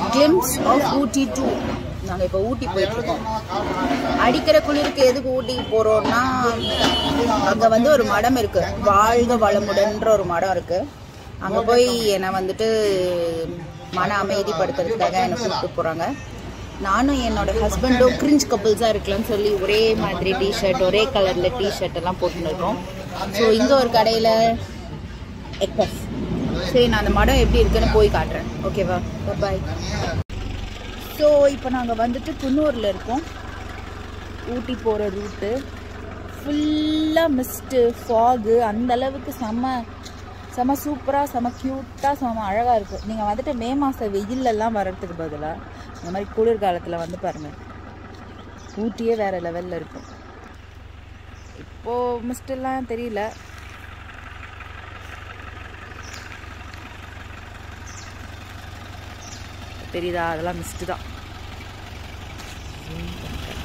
glimpse of Ooty two நாங்கள் இப்போ ஊட்டி போயிட்டுருக்கோம் அடிக்கிற குளிருக்கு எதுக்கு ஊட்டிக்கு போகிறோம்னா அங்கே வந்து ஒரு மடம் இருக்குது வாழ்க வளமுடன்ற ஒரு மடம் இருக்குது அங்கே போய் என்னை வந்துட்டு மன அமைதிப்படுத்துறதுக்காக என்னை கூப்பிட்டு போகிறாங்க நானும் என்னோட ஹஸ்பண்டும் கிரிஞ்ச் கப்புள்ஸாக இருக்கலாம்னு சொல்லி ஒரே மாதிரி டிஷர்ட் ஒரே கலரில் டிஷர்ட் எல்லாம் போட்டுன்னு இருக்கோம் ஸோ இங்கே ஒரு கடையில் எக்பஸ் சரி நான் அந்த மடம் எப்படி இருக்குன்னு போய் காட்டுறேன் ஓகேவா பாய் ஸோ இப்போ நாங்கள் வந்துட்டு குன்னூரில் இருக்கோம் ஊட்டி போகிற ரூட்டு ஃபுல்லாக மிஸ்ட்டு ஃபாகு அந்த அளவுக்கு செம்ம செம சூப்பராக செம க்யூட்டாக செம அழகாக இருக்குது நீங்கள் வந்துட்டு மே மாதம் வெயிலெல்லாம் வர்றதுக்கு பதிலாக இந்த மாதிரி குளிர்காலத்தில் வந்து பாருங்கள் ஊட்டியே வேறு லெவலில் இருக்கும் இப்போது மிஸ்டெல்லாம் தெரியல தெரியுதா அதெல்லாம் மிஸ்ட்டு தான்